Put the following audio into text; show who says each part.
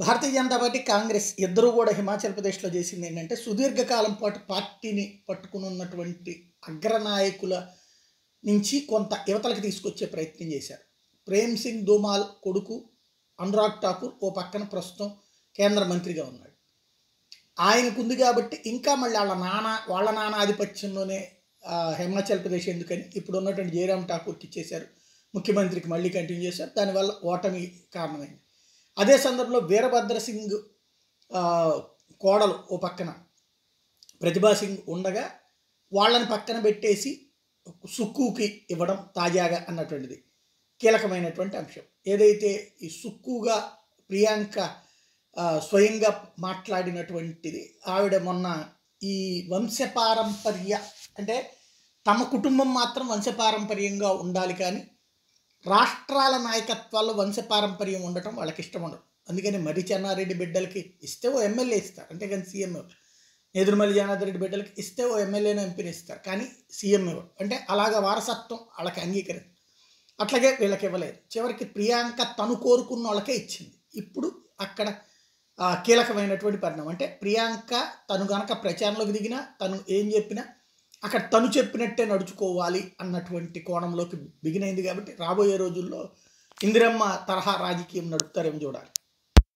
Speaker 1: భారతీయ Janata party Congress ఇద్దరూ కూడా హిమాచల్ ప్రదేశ్లో చేసింది ఏంటంటే సుదీర్ఘకాలం పాటు పార్టీని పట్టుకుని ఉన్నటువంటి అగ్రనాయకుల నుంచి కొంత యువతలకు తీసుకొచ్చే ప్రయత్నం చేశారు ప్రేమ్ సింగ్ దోమాల్ కొడుకు అనురాగ్ ఠాకూర్ ఓ పక్కన ప్రస్తుతం కేంద్ర మంత్రిగా ఉన్నాడు ఆయనకుంది కాబట్టి ఇంకా మళ్ళీ వాళ్ళ నాన్న వాళ్ళ నాన్న ఆధిపత్యంలోనే ఆ, హిమాచల్ ప్రదేశ్ ఎందుకని ఇప్పుడు ఉన్నటువంటి జయరామ్ ఠాకూర్కి ఇచ్చేశారు ముఖ్యమంత్రికి మళ్ళీ కంటిన్యూ చేశారు దానివల్ల ఓటమి కారణమైంది అదే సందర్భంలో వీరభద్ర సింగ్ ఆ, కోడలు ఓ పక్కన ప్రతిభా సింగ్ ఉండగా వాళ్ళని పక్కన పెట్టేసి సుక్కుకి ఇవ్వడం తాజాగా అన్నటువంటిది కీలకమైనటువంటి అంశం ఏదైతే ఈ సుక్కుగా ప్రియాంక ఆ, స్వయంగా మాట్లాడినటువంటిది ఆవిడ మొన్న ఈ వంశపారంపర్య అంటే తమ కుటుంబం మాత్రం వంశపారంపర్యంగా ఉండాలి కానీ రాష్ట్రాల నాయకత్వాల్లో వంశపారంపర్యం ఉండటం వాళ్ళకి ఇష్టం ఉండదు అందుకని మరి చెన్నారెడ్డి బిడ్డలకి ఇస్తే ఓ ఎమ్మెల్యే ఇస్తారు అంతేగాని సీఎం ఇవ్వరు ఎదురుమల్లి జనార్దన్ రెడ్డి బిడ్డలకి ఇస్తే ఓ ఎమ్మెల్యేని ఎంపీని ఇస్తారు కానీ సీఎం ఇవ్వరు అంటే అలాగ వారసత్వం వాళ్ళకి అంగీకరించారు అట్లాగే వీళ్ళకి ఇవ్వలేదు చివరికి ప్రియాంక తను కోరుకున్న వాళ్ళకే ఇచ్చింది ఇప్పుడు అక్కడ ఆ, కీలకమైనటువంటి పరిణామం అంటే ప్రియాంక తను గనక ప్రచారంలోకి దిగినా తను ఏం చెప్పినా అక్కడ తను చెప్పినట్టే నడుచుకోవాలి అన్నటువంటి కోణంలోకి బిగినైంది కాబట్టి రాబోయే రోజుల్లో ఇందిరమ్మ తరహా రాజకీయం నడుపుతారేమో చూడాలి